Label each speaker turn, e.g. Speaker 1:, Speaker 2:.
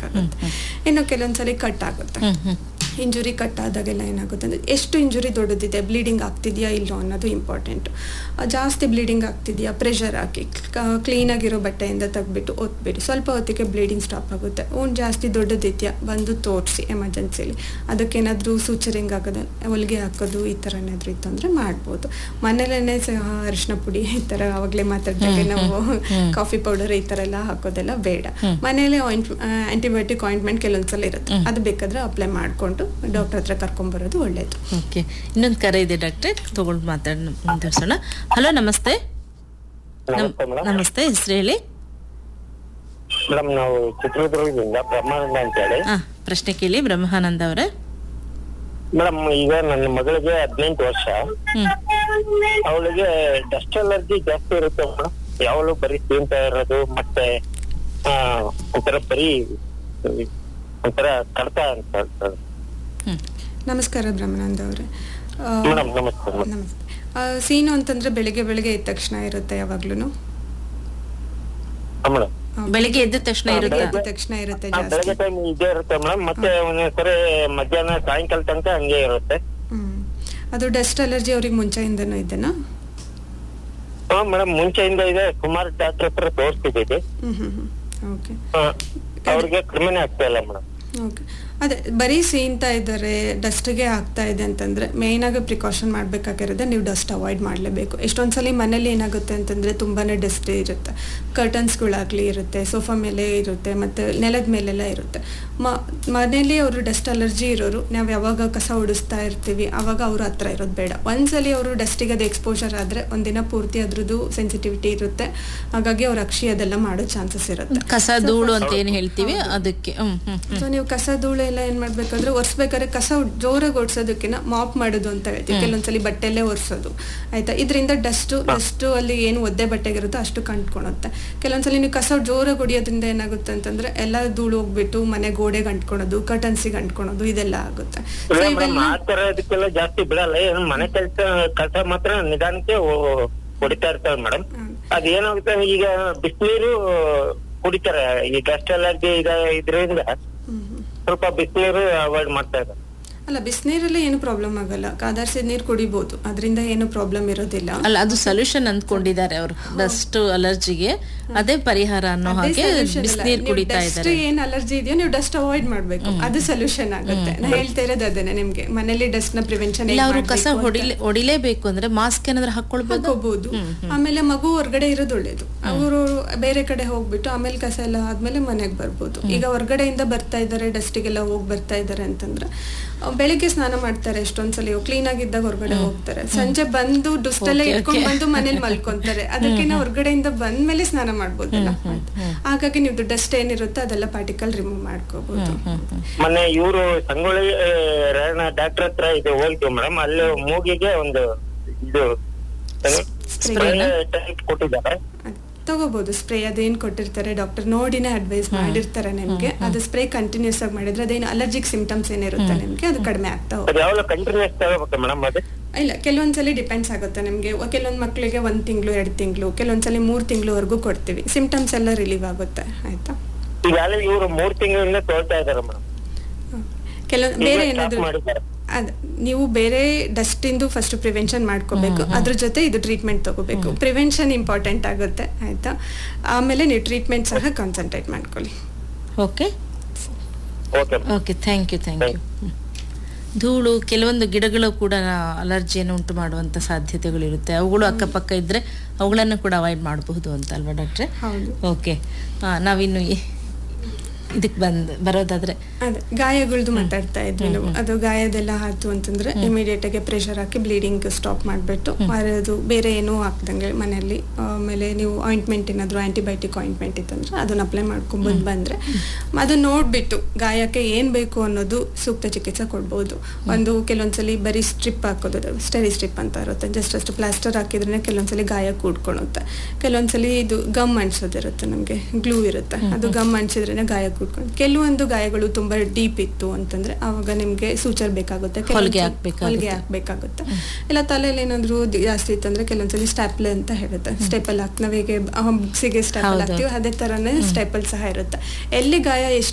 Speaker 1: ಮಾಡ್ಬೇಕಾಗುತ್ತೆ ಇನ್ನು ಕೆಲವೊಂದ್ಸಲಿ ಕಟ್ ಆಗುತ್ತೆ
Speaker 2: ಹ್ಮ್ ಹ್ಮ್
Speaker 1: ಇಂಜುರಿ ಕಟ್ ಆದಾಗೆಲ್ಲ ಏನಾಗುತ್ತೆ ಅಂದರೆ ಎಷ್ಟು ಇಂಜುರಿ ದೊಡ್ಡದಿದೆ ಬ್ಲೀಡಿಂಗ್ ಆಗ್ತಿದೆಯಾ ಇಲ್ಲೋ ಅನ್ನೋದು ಇಂಪಾರ್ಟೆಂಟು ಜಾಸ್ತಿ ಬ್ಲೀಡಿಂಗ್ ಆಗ್ತಿದೆಯಾ ಪ್ರೆಷರ್ ಹಾಕಿ ಕ್ಲೀನಾಗಿರೋ ಬಟ್ಟೆಯಿಂದ ತೆಗ್ಬಿಟ್ಟು ಒತ್ಬಿಡಿ ಸ್ವಲ್ಪ ಹೊತ್ತಿಗೆ ಬ್ಲೀಡಿಂಗ್ ಸ್ಟಾಪ್ ಆಗುತ್ತೆ ಒಂದು ಜಾಸ್ತಿ ದೊಡ್ಡದಿದೆಯಾ ಬಂದು ತೋರಿಸಿ ಎಮರ್ಜೆನ್ಸಿಲಿ ಅದಕ್ಕೇನಾದರೂ ಸೂಚರಿಂಗ್ ಆಗೋದು ಹೊಲಿಗೆ ಹಾಕೋದು ಈ ಥರ ಏನಾದರೂ ಇತ್ತು ಅಂದರೆ ಮಾಡ್ಬೋದು ಮನೇಲೇ ಸಹ ಅರಿಶಿನ ಪುಡಿ ಈ ಥರ ಆವಾಗಲೇ ಮಾತಾಡ್ದಾಗೆ ನಾವು ಕಾಫಿ ಪೌಡರ್ ಈ ಥರ ಎಲ್ಲ ಹಾಕೋದೆಲ್ಲ ಬೇಡ ಮನೇಲೆ ಆಂಟಿಬಯೋಟಿಕ್ ಆಯಿಂಟ್ಮೆಂಟ್ ಕೆಲವೊಂದ್ಸಲ ಇರುತ್ತೆ ಅದು ಬೇಕಾದ್ರೆ ಅಪ್ಲೈ ಮಾಡಿಕೊಂಡು ಡಾಕ್ಟರ್ ಹತ್ರ ಕರ್ಕೊಂಬರೋದು ಒಳ್ಳೇದು
Speaker 2: ಓಕೆ ಇನ್ನೊಂದು ಕರೆ ಇದೆ ಡಾಕ್ಟ್ರೆ ತಗೊಂಡು ಮಾತಾಡ ಮುಂದುವರ್ಸೋಣ ಹಲೋ ನಮಸ್ತೆ ನಮ್-
Speaker 3: ನಮಸ್ತೆ ಮೇಡಮ್
Speaker 2: ನಮಸ್ತೆ ಹೆಸರು ಹೇಳಿ
Speaker 3: ಮೇಡಮ್ ನಾವು ಚಿತ್ರದುರ್ಗದಿಂದ ಬ್ರಹ್ಮಾನಂದ ಅಂತ ಹೇಳಿ
Speaker 2: ಹಾ ಪ್ರಶ್ನೆ ಕೇಳಿ ಬ್ರಹ್ಮಾನಂದ ಅವರೇ
Speaker 3: ಮೇಡಮ್ ಈಗ ನನ್ನ ಮಗಳಿಗೆ ಹದಿನೆಂಟು ವರ್ಷ
Speaker 2: ಹ್ಮ್
Speaker 3: ಅವಳಿಗೆ ಡಸ್ಟ್ ಅಲರ್ಜಿ ಜಾಸ್ತಿ ಇರುತ್ತೆ ಮೇಡಮ್ ಯಾವಾಗಲೂ ಬರೀ ಸೀನ್ತಾ ಇರೋದು ಮತ್ತೆ ಆ, ಒಂಥರ ಬರೀ ಒಂಥರ ಕಡ್ತ ಅಂತ ಹೇಳ್ತಾರೆ
Speaker 2: ಹ್ಮ್
Speaker 1: ನಮಸ್ಕಾರ ಬ್ರಹ್ಮಾನಂದ ಅವರೇ
Speaker 3: ಮೇಡಮ್ ನಮಸ್ತೆ ಮೇಡಮ್
Speaker 1: ನಮಸ್ತೆ ಆ, ಸೀನು ಅಂತಂದ್ರೆ ಬೆಳಿಗ್ಗೆ ಬೆಳಿಗ್ಗೆ ಎದ್ದ ತಕ್ಷಣ ಇರುತ್ತೆ ಯಾವಾಗ್ಲೂ
Speaker 3: ಮೇಡಮ್
Speaker 2: ಬೆಳಿಗ್ಗೆ ಎದ್ದ ತಕ್ಷಣ ಇರುತ್ತೆ
Speaker 1: ಎದ್ದ ತಕ್ಷಣ ಇರುತ್ತೆ
Speaker 3: ಆ, ಬೆಳಗ್ಗೆ
Speaker 1: ಜಾಸ್ತಿ
Speaker 3: ಟೈಮ್ ಇದೇ ಇರುತ್ತೆ ಮೇಡಮ್ ಮತ್ತೆ ಒಂದೊಂದ್ಸರಿ ಮಧ್ಯಾಹ್ನ ಸಾಯಂಕಾಲ ತನಕ ಹಂಗೆ ಇರುತ್ತೆ
Speaker 1: ಹ್ಮ್ ಅದು ಡಸ್ಟ್ ಅಲರ್ಜಿ ಅವ್ರಿಗೆ ಮುಂಚೆಯಿಂದನೂ ಇದೆನಾ
Speaker 3: ಹಾ ಮೇಡಮ್ ಮುಂಚೆಯಿಂದ ಇದೆ ಸುಮಾರು ಡಾಕ್ಟರ್ ಹತ್ರ ತೋರಿಸ್ತಿದ್ದೀವಿ
Speaker 1: ಹ್ಮ್ ಹ್ಮ್ ಹ್ಮ್ ಓಕೆ
Speaker 3: ಅವ್ರಿಗೆ ಕಡಿಮೆನೆ ಆಗ್ತಾ ಇಲ್ಲ ಮೇಡಮ್
Speaker 1: ಓಕೆ ಅದೇ ಬರೀ ಸೀನ್ತಾ ಇದ್ದಾರೆ ಡಸ್ಟ್ಗೆ ಆಗ್ತಾ ಇದೆ ಅಂತಂದ್ರೆ ಮೇಯ್ನ್ ಆಗಿ ಪ್ರಿಕಾಷನ್ ಮಾಡ್ಬೇಕಾಗಿರೋದೆ ನೀವು ಡಸ್ಟ್ ಅವಾಯ್ಡ್ ಮಾಡಲೇಬೇಕು ಎಷ್ಟೊಂದ್ಸಲಿ ಮನೇಲಿ ಏನಾಗುತ್ತೆ ಅಂತಂದ್ರೆ ತುಂಬಾನೇ ಡಸ್ಟ್ ಇರುತ್ತೆ ಕರ್ಟನ್ಸ್ಗಳಾಗ್ಲಿ ಇರುತ್ತೆ ಸೋಫಾ ಮೇಲೆ ಇರುತ್ತೆ ಮತ್ತೆ ನೆಲದ ಮೇಲೆಲ್ಲ ಇರುತ್ತೆ ಮ ಮನೇಲಿ ಅವರು ಡಸ್ಟ್ ಅಲರ್ಜಿ ಇರೋರು ನಾವು ಯಾವಾಗ ಕಸ ಹೊಡಿಸ್ತಾ ಇರ್ತೀವಿ ಅವಾಗ ಅವ್ರ ಹತ್ರ ಇರೋದು ಬೇಡ ಒಂದ್ಸಲಿ ಅವರು ಡಸ್ಟಿಗೆ ಅದು ಎಕ್ಸ್ಪೋಜರ್ ಆದ್ರೆ ಒಂದಿನ ಪೂರ್ತಿ ಅದ್ರದ್ದು ಸೆನ್ಸಿಟಿವಿಟಿ ಇರುತ್ತೆ ಹಾಗಾಗಿ ಅವ್ರ ಅಕ್ಷಿ ಅದೆಲ್ಲ ಮಾಡೋ ಚಾನ್ಸಸ್ ಇರುತ್ತೆ
Speaker 2: ಕಸ ಧೂಳು ಅಂತ ಏನ್ ಹೇಳ್ತೀವಿ ಅದಕ್ಕೆ ಹ್ಮ್ ಹ್ಮ್ ಹ್ಮ್
Speaker 1: ಸೊ ನೀವು ಕಸ ಧೂಳು ಎಲ್ಲ ಏನ್ ಮಾಡ್ಬೇಕಂದ್ರೆ ಒರೆಸ್ಬೇಕಾದ್ರೆ ಕಸ ಜೋರಾಗಿ ಒರೆಸೋದಕ್ಕಿಂತ ಮಾಪ್ ಮಾಡೋದು ಅಂತ ಹೇಳ್ತೀವಿ ಕೆಲವೊಂದ್ಸಲಿ ಬಟ್ಟೆಲ್ಲೇ ಒರೆಸೋದು ಆಯ್ತಾ ಇದರಿಂದ ಡಸ್ಟ್ ಡಸ್ಟ್ ಅಲ್ಲಿ ಏನು ಒದ್ದೆ ಬಟ್ಟೆಗಿರುತ್ತೋ ಅಷ್ಟು ಕಂಟ್ಕೊಳುತ್ತೆ ಕೆಲವೊಂದ್ಸಲಿ ನೀವು ಕಸ ಜೋರಾಗಿ ಹೊಡಿಯೋದ್ರಿಂದ ಏನಾಗುತ್ತೆ ಅಂತಂದ್ರೆ ಎಲ್ಲ ಧೂಳು ಹೋಗ್ಬಿಟ್ಟು ಮನೆ ಗೋಡೆಗೆ ಅಂಟ್ಕೊಳೋದು ಕಟನ್ಸಿಗೆ ಅಂಟ್ಕೊಳೋದು ಇದೆಲ್ಲ ಆಗುತ್ತೆ ಸೊ
Speaker 3: ಇಲ್ಲ ಮೇಡಮ್
Speaker 1: ಇವೆಲ್ಲ
Speaker 3: ಆ ತರ ಇದಕ್ಕೆಲ್ಲ ಜಾಸ್ತಿ ಬಿಡಲ್ಲ ಏನು ಮನೆ ಕೆಲಸ ಕಸ ಮಾತ್ರ ನಿಧಾನಕ್ಕೆ ಹೊ- ಹೊಡಿತಾ ಇರ್ತಾರೆ ಮೇಡಮ್
Speaker 1: ಹ್ಮ್.
Speaker 3: ಅದ್ ಏನಾಗುತ್ತೆ ಈಗ ಬಿಸಿನೀರು ಕುಡಿತಾರೆ ಈ ಡಸ್ಟ್ ಅಲರ್ಜಿ ಇದ ಇದ್ರಿಂದ
Speaker 1: ಹ್ಮ್ ಹ್ಮ್.
Speaker 3: ಸ್ವಲ್ಪ ಬಿಸಿನೀರು ಅವಾಯ್ಡ್ ಮಾಡ್ತಾ ಇದ್ದಾರೆ
Speaker 1: ಅಲ್ಲ ಬಿಸಿನೀರಲ್ಲಿ ಏನು ಪ್ರಾಬ್ಲಮ್ ಆಗಲ್ಲ ಕಾದಾರ್ಸಿದ ನೀರು ಕುಡಿಬೋದು ಅದರಿಂದ ಏನು ಪ್ರಾಬ್ಲಮ್ ಇರೋದಿಲ್ಲ
Speaker 2: ಅಲ್ಲ ಅದು ಸೊಲ್ಯೂಷನ್ ಅಂದ್ಕೊಂಡಿದ್ದಾರೆ ಅವರು ಡಸ್ಟ್ ಅಲರ್ಜಿಗೆ ಅದೇ ಪರಿಹಾರ ಅನ್ನೋ ಹಾಗೆ ಬಿಸಿನೀರು ಕುಡಿತಾ ಇದ್ದಾರೆ
Speaker 1: ಏನ್ ಅಲರ್ಜಿ ಇದೆಯೋ ನೀವು ಡಸ್ಟ್ ಅವಾಯ್ಡ್ ಮಾಡ್ಬೇಕು ಅದು ಸೊಲ್ಯೂಷನ್ ಆಗುತ್ತೆ ನಾ ಹೇಳ್ತಾ ಇರೋದು ಅದೇನೆ ನಿಮ್ಗೆ ಮನೇಲಿ ಡಸ್ಟ್ ನ ಪ್ರಿವೆನ್ಷನ್
Speaker 2: ಇಲ್ಲ ಅವರು ಕಸ ಹೊಡಿಲೇ ಹೊಡಿಲೇಬೇಕು ಅಂದ್ರೆ ಮಾಸ್ಕ್ ಏನಾದ್ರು ಹಾಕೊಳ್ಬೋದು
Speaker 1: ಹಾಕೋಬಹುದು ಆಮೇಲೆ ಮಗು ಹೊರಗಡೆ ಇರೋದು ಒಳ್ಳೇದು ಅವರು ಬೇರೆ ಕಡೆ ಹೋಗ್ಬಿಟ್ಟು ಆಮೇಲೆ ಕಸ ಎಲ್ಲ ಆದ್ಮೇಲೆ ಮನೆಗೆ ಬರ್ಬೋದು ಈಗ ಹೊರಗಡೆಯಿಂದ ಬರ್ತಾ ಇದ್ದಾರೆ ಡಸ್ಟಿಗೆಲ್ಲ ಹೋಗಿ ಬರ್ತಾ ಇದ್ದಾರೆ ಅಂತಂದ್ರೆ ಆ, ಬೆಳಿಗ್ಗೆ ಸ್ನಾನ ಮಾಡ್ತಾರೆ ಎಷ್ಟೊಂದ್ಸಲಿ ಕ್ಲೀನ್ ಆಗಿದ್ದಾಗ ಹೊರಗಡೆ ಹೋಗ್ತಾರೆ ಸಂಜೆ ಬಂದು ಡುಸ್ಟಲ್ಲೇ ಇಟ್ಕೊಂಡ್ ಬಂದು ಮನೇಲಿ ಮಲ್ಕೊಂತಾರೆ ಅದಕ್ಕಿಂತ ಹೊರಗಡೆಯಿಂದ ಬಂದ್ಮೇಲೆ ಸ್ನಾನ ಮಾಡ್ಬೋದಲ್ಲ ಹಾಗಾಗಿ ನೀವು ಡಸ್ಟ್ ಏನಿರುತ್ತೆ ಅದೆಲ್ಲ ಪಾರ್ಟಿಕಲ್ ರಿಮೂವ್ ಮಾಡ್ಕೋಬಹುದು
Speaker 3: ಮೊನ್ನೆ ಇವರು ಸಂಗೊಳ್ಳಿ ಆ, ರಾಯಣ್ಣ ಡಾಕ್ಟರ್ ಹತ್ರ ಇದು ಹೋಗಿದ್ವಿ ಮೇಡಮ್ ಅಲ್ಲಿ ಮೂಗಿಗೆ ಒಂದು ಇದು ಸ್ಪ್ರೇ ಟೈಪ್ ಕೊಟ್ಟಿದ್ದಾರೆ
Speaker 1: ತಗೋಬಹುದು ಸ್ಪ್ರೇ ಅದೇನ್ ಕೊಟ್ಟಿರ್ತಾರೆ ಡಾಕ್ಟರ್ ನೋಡಿನೇ ಅಡ್ವೈಸ್ ಮಾಡಿರ್ತಾರೆ ನಿಮ್ಗೆ ಅದು ಸ್ಪ್ರೇ ಕಂಟಿನ್ಯೂಸ್ ಆಗಿ ಮಾಡಿದ್ರೆ ಅದೇನು ಅಲರ್ಜಿಕ್ ಸಿಂಪ್ಟಮ್ಸ್ ಏನಿರುತ್ತೆ ನಿಮ್ಗೆ ಅದು ಕಡಿಮೆ ಆಗ್ತಾ ಹೋಗುತ್ತೆ
Speaker 3: ಅದು ಯಾವಾಗ ಕಂಟಿನ್ಯೂಸ್ ತಗೋಬೇಕು ಮೇಡಮ್ ಅದು
Speaker 1: ಇಲ್ಲ ಕೆಲವೊಂದ್ಸಲಿ ಡಿಪೆಂಡ್ಸ್ ಆಗುತ್ತೆ ನಿಮ್ಗೆ ಕೆಲವೊಂದ್ ಮಕ್ಕಳಿಗೆ ಒಂದ್ ತಿಂಗಳು ಎರಡು ತಿಂಗಳು ಕೆಲವೊಂದ್ಸಲಿ ಮೂರ್ ತಿಂಗಳವರೆಗೂ ಕೊಡ್ತೀವಿ ಸಿಂಪ್ಟಮ್ಸ್ ಎಲ್ಲ ರಿಲೀವ್ ಆಗುತ್ತೆ ಆಯ್ತಾ
Speaker 3: ಈಗಾಗಲೇ ಇವರು ಮೂರ್ ತಿಂಗಳಿಂದ ತೋರ್ತಾ ಇದಾರೆ ಮೇಡಮ್
Speaker 1: ಕೆಲವೊಂದ್ ಬೇರೆ ಏನಾದ್ರು
Speaker 3: ಮಾಡಿದ್ದಾರೆ
Speaker 1: ಅದ್ ನೀವು ಬೇರೆ ಡಸ್ಟ್ ಇಂದು ಫಸ್ಟ್ ಪ್ರಿವೆನ್ಷನ್ ಮಾಡ್ಕೋಬೇಕು ಅದ್ರ ಜೊತೆ ಇದು ಟ್ರೀಟ್ಮೆಂಟ್ ತಗೋಬೇಕು ಪ್ರಿವೆನ್ಷನ್ ಇಂಪಾರ್ಟೆಂಟ್ ಆಗುತ್ತೆ ಆಯ್ತಾ ಆಮೇಲೆ ನೀವು ಟ್ರೀಟ್ಮೆಂಟ್ ಸಹ ಕಾನ್ಸಂಟ್ರೇಟ್ ಮಾಡ್ಕೊಳ್ಳಿ
Speaker 2: okay
Speaker 3: okay
Speaker 2: okay thank you thank you ಧೂಳು ಕೆಲವೊಂದು ಗಿಡಗಳು ಕೂಡ ಅಲರ್ಜಿಯನ್ನು ಉಂಟು ಮಾಡುವಂಥ ಸಾಧ್ಯತೆಗಳಿರುತ್ತೆ ಅವುಗಳು ಅಕ್ಕಪಕ್ಕ ಇದ್ದರೆ ಅವುಗಳನ್ನು ಕೂಡ ಅವಾಯ್ಡ್ ಮಾಡಬಹುದು ಅಂತ ಅಲ್ವಾ ಡಾಕ್ಟ್ರೆ
Speaker 1: ಹೌದು
Speaker 2: ಓಕೆ ನಾವಿನ್ನು ಇದಕ್ಕೆ ಬಂದು ಬರೋದಾದ್ರೆ
Speaker 1: ಅದೇ ಗಾಯಗಳ್ದು ಮಾತಾಡ್ತಾ ಇದ್ವಿ ನಾವು ಅದು ಗಾಯದೆಲ್ಲ ಆಯ್ತು ಅಂತಂದ್ರೆ ಇಮಿಡಿಯೇಟ್ ಆಗಿ ಪ್ರೆಷರ್ ಹಾಕಿ ಬ್ಲೀಡಿಂಗ್ ಸ್ಟಾಪ್ ಮಾಡಿಬಿಟ್ಟು ಅದು ಬೇರೆ ಏನೂ ಹಾಕ್ದಂಗೆ ಮನೆಯಲ್ಲಿ ಆಮೇಲೆ ನೀವು ಆಯಿಂಟ್ಮೆಂಟ್ ಏನಾದ್ರು ಆಂಟಿಬಯೋಟಿಕ್ ಆಯಿಂಟ್ಮೆಂಟ್ ಇತ್ತಂದ್ರೆ ಅದನ್ನ ಅಪ್ಲೈ ಮಾಡ್ಕೊಂಡ್ಬಂದು ಬಂದ್ರೆ ಅದು ನೋಡ್ಬಿಟ್ಟು ಗಾಯಕ್ಕೆ ಏನ್ ಬೇಕು ಅನ್ನೋದು ಸೂಕ್ತ ಚಿಕಿತ್ಸೆ ಕೊಡ್ಬೋದು ಒಂದು ಕೆಲವೊಂದ್ಸಲಿ ಬರೀ ಸ್ಟ್ರಿಪ್ ಹಾಕೋದು ಸ್ಟೆರಿ ಸ್ಟ್ರಿಪ್ ಅಂತ ಇರುತ್ತೆ ಜಸ್ಟ್ ಅಷ್ಟು ಪ್ಲಾಸ್ಟರ್ ಹಾಕಿದ್ರೆ ಕೆಲವೊಂದ್ಸಲಿ ಗಾಯ ಕೂಡ್ಕೊಳುತ್ತೆ ಕೆಲವೊಂದ್ಸಲಿ ಇದು ಗಮ್ ಅಂಟಿಸೋದಿರುತ್ತೆ ನಮಗೆ ಗ್ಲೂ ಇರುತ್ತೆ ಅದು ಗಮ್ ಅಂಟಿಸಿದ್ರೆ ಗಾಯ ಕೂಡ್ಕೊಂಡು ಕೆಲವೊಂದು ಗಾಯಗಳು ತುಂಬಾ ಡೀಪ್ ಇತ್ತು ಅಂತಂದ್ರೆ ಅವಾಗ ನಿಮ್ಗೆ ಸೂಚರ್ ಬೇಕಾಗುತ್ತೆ ಕೆಲವೊಂದ್ಸಲಿ
Speaker 2: ಹೊಲಿಗೆ ಹಾಕ್ಬೇಕಾಗುತ್ತೆ.
Speaker 1: ಹೊಲಿಗೆ ಹಾಕ್ಬೇಕಾಗುತ್ತೆ ಇಲ್ಲ ತಲೆಯಲ್ಲಿ ಏನಾದ್ರು ದಿ- ಜಾಸ್ತಿ ಇತ್ತಂದ್ರೆ ಕೆಲವೊಂದ್ಸಲಿ ಸ್ಟ್ಯಾಪ್ಲೆ ಅಂತ ಹೇಳುತ್ತೆ ಸ್ಟೆಪಲ್ ಹಾಕಿ ನಾವೀಗ ಬುಕ್ಸಿಗೆ ಸ್ಟೆಪಲ್
Speaker 2: ಹೌದು.
Speaker 1: ಹಾಕ್ತೀವಿ ಅದೇ ತರನೇ ಸ್ಟೆಪಲ್ ಸಹ ಇರುತ್ತೆ ಎಲ್ಲಿ ಗಾಯ ಎಷ್ಟು